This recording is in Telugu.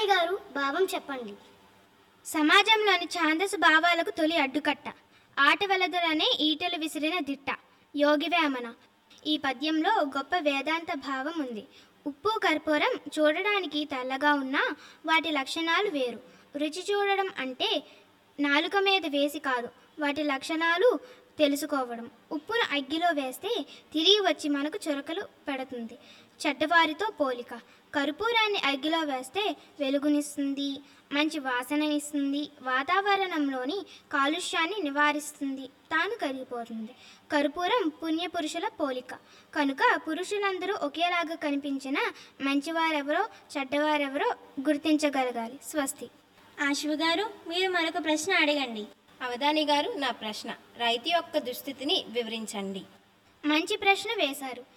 గారు భావం చెప్పండి సమాజంలోని ఛాందసు భావాలకు తొలి అడ్డుకట్ట ఆట వెలదులనే ఈటలు విసిరిన దిట్ట యోగివేమన ఈ పద్యంలో గొప్ప వేదాంత భావం ఉంది ఉప్పు కర్పూరం చూడడానికి తెల్లగా ఉన్నా వాటి లక్షణాలు వేరు రుచి చూడడం అంటే నాలుక మీద వేసి కాదు వాటి లక్షణాలు తెలుసుకోవడం ఉప్పును అగ్గిలో వేస్తే తిరిగి వచ్చి మనకు చురకలు పెడుతుంది చెడ్డవారితో పోలిక కర్పూరాన్ని అగ్గిలో వేస్తే వెలుగునిస్తుంది మంచి వాసననిస్తుంది వాతావరణంలోని కాలుష్యాన్ని నివారిస్తుంది తాను కరిగిపోతుంది కర్పూరం పుణ్యపురుషుల పోలిక కనుక పురుషులందరూ ఒకేలాగా కనిపించిన మంచివారెవరో చెడ్డవారెవరో గుర్తించగలగాలి స్వస్తి ఆశు గారు మీరు మరొక ప్రశ్న అడగండి అవధాని గారు నా ప్రశ్న రైతు యొక్క దుస్థితిని వివరించండి మంచి ప్రశ్న వేశారు